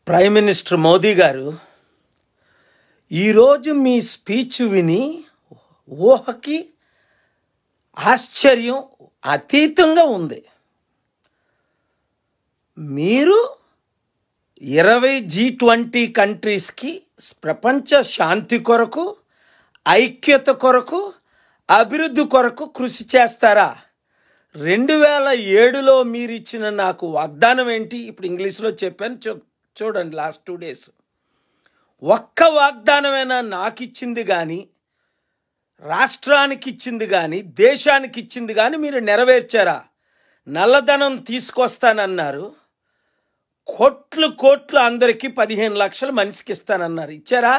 prime minister Modi గారు ఈరోజు మీ speech విని ఊహకి ఆశ్చర్యం అతీతంగా ఉంది మీరు ఇరవై జీ ట్వంటీ కంట్రీస్కి ప్రపంచ శాంతి కొరకు ఐక్యత కొరకు అభివృద్ధి కొరకు కృషి చేస్తారా రెండు వేల ఏడులో మీరు ఇచ్చిన నాకు వాగ్దానం ఏంటి ఇప్పుడు ఇంగ్లీష్లో చెప్పాను చూ చూడండి లాస్ట్ టూ డేస్ ఒక్క వాగ్దానమైనా నాకు ఇచ్చింది కానీ రాష్ట్రానికి ఇచ్చింది కానీ దేశానికి ఇచ్చింది కానీ మీరు నెరవేర్చారా నల్లధనం తీసుకొస్తానన్నారు కోట్లు కోట్లు అందరికీ పదిహేను లక్షలు మనిషికి ఇస్తానన్నారు ఇచ్చారా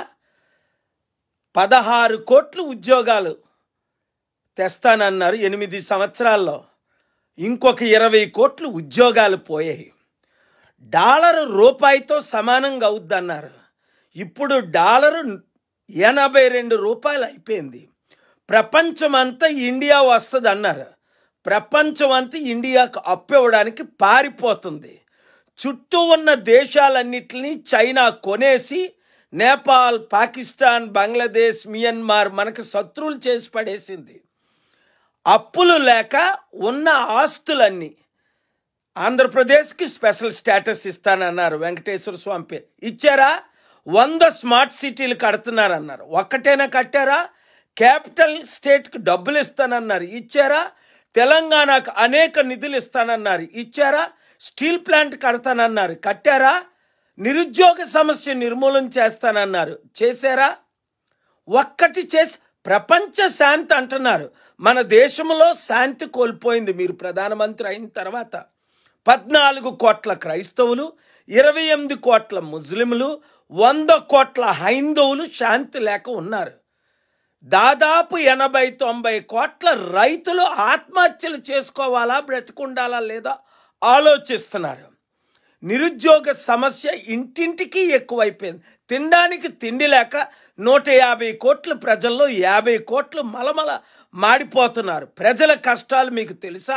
పదహారు కోట్లు ఉద్యోగాలు తెస్తానన్నారు ఎనిమిది సంవత్సరాల్లో ఇంకొక ఇరవై కోట్లు ఉద్యోగాలు పోయాయి డాలర్ రూపాయితో సమానంగా అవుద్దన్నారు ఇప్పుడు డాలరు ఎనభై రెండు రూపాయలు అయిపోయింది ప్రపంచమంతా ఇండియా వస్తుంది అన్నారు ప్రపంచం అంతా ఇండియాకు అప్పు ఇవ్వడానికి పారిపోతుంది చుట్టూ ఉన్న దేశాలన్నిటినీ చైనా కొనేసి నేపాల్ పాకిస్తాన్ బంగ్లాదేశ్ మియన్మార్ మనకు శత్రువులు చేసి పడేసింది అప్పులు లేక ఉన్న ఆస్తులన్నీ ఆంధ్రప్రదేశ్కి స్పెషల్ స్టేటస్ ఇస్తానన్నారు వెంకటేశ్వర స్వామి పేరు ఇచ్చారా వంద స్మార్ట్ సిటీలు కడుతున్నారన్నారు ఒక్కటైనా కట్టారా క్యాపిటల్ స్టేట్కి డబ్బులు ఇస్తానన్నారు ఇచ్చారా తెలంగాణకు అనేక నిధులు ఇస్తానన్నారు ఇచ్చారా స్టీల్ ప్లాంట్ కడతానన్నారు కట్టారా నిరుద్యోగ సమస్య నిర్మూలన చేస్తానన్నారు చేశారా ఒక్కటి చేసి ప్రపంచ శాంతి అంటున్నారు మన దేశంలో శాంతి కోల్పోయింది మీరు ప్రధానమంత్రి అయిన తర్వాత పద్నాలుగు కోట్ల క్రైస్తవులు ఇరవై ఎనిమిది కోట్ల ముస్లింలు వంద కోట్ల హైందవులు శాంతి లేక ఉన్నారు దాదాపు ఎనభై తొంభై కోట్ల రైతులు ఆత్మహత్యలు చేసుకోవాలా బ్రతికుండాలా లేదా ఆలోచిస్తున్నారు నిరుద్యోగ సమస్య ఇంటింటికి ఎక్కువైపోయింది తినడానికి తిండి లేక నూట యాభై కోట్ల ప్రజల్లో యాభై కోట్లు మలమల మాడిపోతున్నారు ప్రజల కష్టాలు మీకు తెలుసా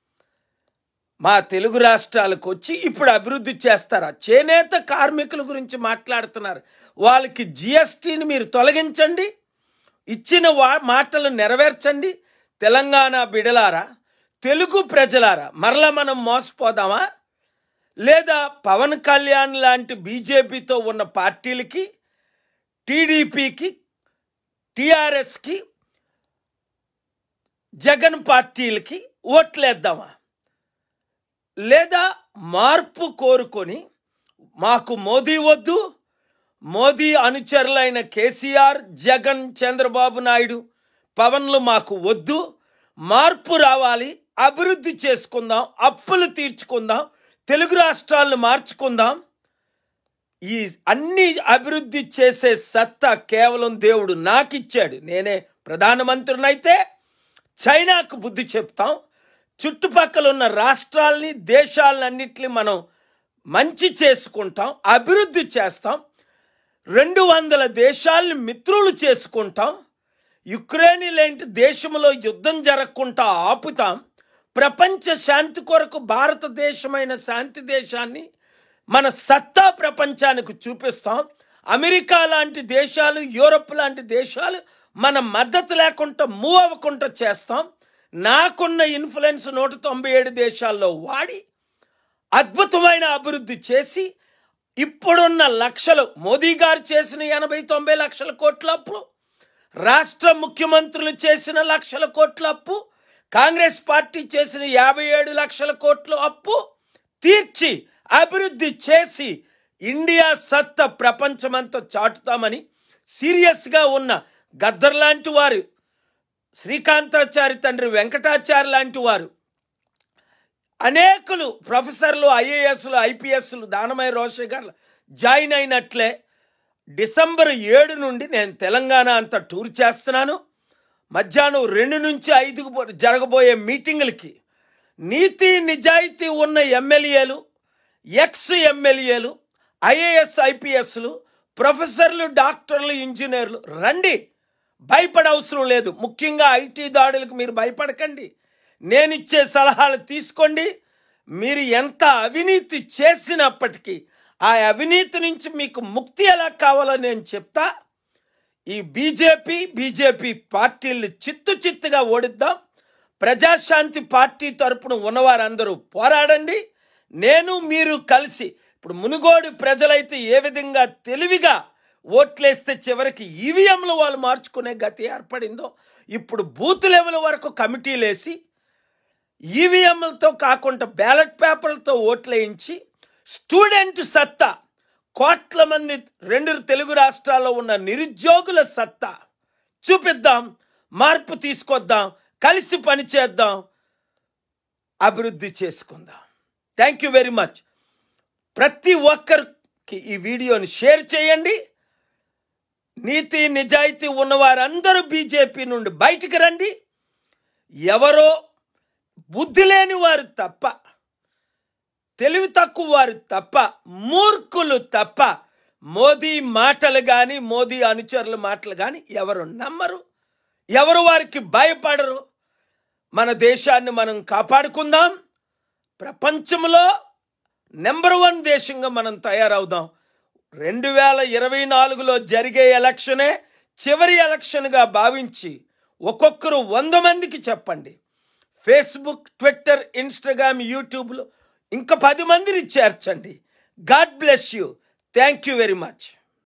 మా తెలుగు రాష్ట్రాలకు వచ్చి ఇప్పుడు అభివృద్ధి చేస్తారా చేనేత కార్మికుల గురించి మాట్లాడుతున్నారు వాళ్ళకి జిఎస్టీని మీరు తొలగించండి ఇచ్చిన వా మాటలు నెరవేర్చండి తెలంగాణ బిడలారా తెలుగు ప్రజలారా మరలా మనం మోసపోదామా లేదా పవన్ కళ్యాణ్ లాంటి బీజేపీతో ఉన్న పార్టీలకి టీడీపీకి టీఆర్ఎస్కి జగన్ పార్టీలకి ఓట్లేద్దామా లేదా మార్పు కోరుకొని మాకు మోదీ వద్దు మోదీ అనుచరులైన కేసీఆర్ జగన్ చంద్రబాబు నాయుడు పవన్లు మాకు వద్దు మార్పు రావాలి అభివృద్ధి చేసుకుందాం అప్పులు తీర్చుకుందాం తెలుగు రాష్ట్రాలను మార్చుకుందాం ఈ అన్ని అభివృద్ధి చేసే సత్తా కేవలం దేవుడు నాకిచ్చాడు నేనే ప్రధానమంత్రినైతే చైనాకు బుద్ధి చెప్తాం చుట్టుపక్కల ఉన్న రాష్ట్రాలని దేశాలన్నింటినీ మనం మంచి చేసుకుంటాం అభివృద్ధి చేస్తాం రెండు వందల దేశాలని మిత్రులు చేసుకుంటాం యుక్రెయిన్ లాంటి దేశంలో యుద్ధం జరగకుండా ఆపుతాం ప్రపంచ శాంతి కొరకు భారతదేశమైన శాంతి దేశాన్ని మన సత్తా ప్రపంచానికి చూపిస్తాం అమెరికా లాంటి దేశాలు యూరప్ లాంటి దేశాలు మన మద్దతు లేకుండా మూవ్ అవ్వకుండా చేస్తాం నాకున్న ఇన్ఫ్లుయెన్స్ నూట తొంభై ఏడు దేశాల్లో వాడి అద్భుతమైన అభివృద్ధి చేసి ఇప్పుడున్న లక్షలు మోదీ గారు చేసిన ఎనభై తొంభై లక్షల కోట్ల అప్పు రాష్ట్ర ముఖ్యమంత్రులు చేసిన లక్షల కోట్ల అప్పు కాంగ్రెస్ పార్టీ చేసిన యాభై ఏడు లక్షల కోట్ల అప్పు తీర్చి అభివృద్ధి చేసి ఇండియా సత్త ప్రపంచమంతా చాటుతామని సీరియస్గా ఉన్న గద్దర్ లాంటి వారు శ్రీకాంతాచారి తండ్రి వెంకటాచారి లాంటి వారు అనేకులు ప్రొఫెసర్లు ఐఏఎస్లు ఐపీఎస్లు దానమయ్య రోషే గారు జాయిన్ అయినట్లే డిసెంబర్ ఏడు నుండి నేను తెలంగాణ అంతా టూర్ చేస్తున్నాను మధ్యాహ్నం రెండు నుంచి ఐదుకు పో- జరగబోయే మీటింగులకి నీతి నిజాయితీ ఉన్న ఎమ్మెల్యేలు ఎక్స్ ఎమ్మెల్యేలు ఐఏఎస్ ఐపీఎస్లు ప్రొఫెసర్లు డాక్టర్లు ఇంజనీర్లు రండి భయపడవసరం లేదు ముఖ్యంగా ఐటీ దాడులకు మీరు భయపడకండి నేను ఇచ్చే సలహాలు తీసుకోండి మీరు ఎంత అవినీతి చేసినప్పటికీ ఆ అవినీతి నుంచి మీకు ముక్తి ఎలా కావాలో నేను చెప్తా ఈ బీజేపీ బీజేపీ పార్టీల్ని చిత్తు చిత్తుగా ఓడిద్దాం ప్రజాశాంతి పార్టీ తరపున ఉన్నవారందరూ పోరాడండి నేను మీరు కలిసి ఇప్పుడు మునుగోడు ప్రజలైతే ఏ విధంగా తెలివిగా ఓట్లేస్తే చివరికి ఈవీఎంలు వాళ్ళు మార్చుకునే గతి ఏర్పడిందో ఇప్పుడు బూత్ లెవెల్ వరకు కమిటీలు వేసి ఈవీఎంలతో కాకుండా బ్యాలెట్ పేపర్లతో ఓట్లేయించి స్టూడెంట్ సత్తా కోట్ల మంది రెండు తెలుగు రాష్ట్రాల్లో ఉన్న నిరుద్యోగుల సత్తా చూపిద్దాం మార్పు తీసుకొద్దాం కలిసి పనిచేద్దాం అభివృద్ధి చేసుకుందాం థ్యాంక్ యూ వెరీ మచ్ ప్రతి ఒక్కరికి ఈ వీడియోని షేర్ చేయండి నీతి నిజాయితీ ఉన్నవారందరూ బీజేపీ నుండి బయటికి రండి ఎవరో బుద్ధి లేని వారు తప్ప తెలివి తక్కువ వారు తప్ప మూర్ఖులు తప్ప మోదీ మాటలు కానీ మోదీ అనుచరుల మాటలు కానీ ఎవరు నమ్మరు ఎవరు వారికి భయపడరు మన దేశాన్ని మనం కాపాడుకుందాం ప్రపంచంలో నెంబర్ వన్ దేశంగా మనం తయారవుదాం రెండు వేల ఇరవై నాలుగులో జరిగే ఎలక్షనే చివరి ఎలక్షన్గా భావించి ఒక్కొక్కరు వంద మందికి చెప్పండి ఫేస్బుక్ ట్విట్టర్ ఇన్స్టాగ్రామ్ యూట్యూబ్లో ఇంకా పది మందిని చేర్చండి God bless you thank you very much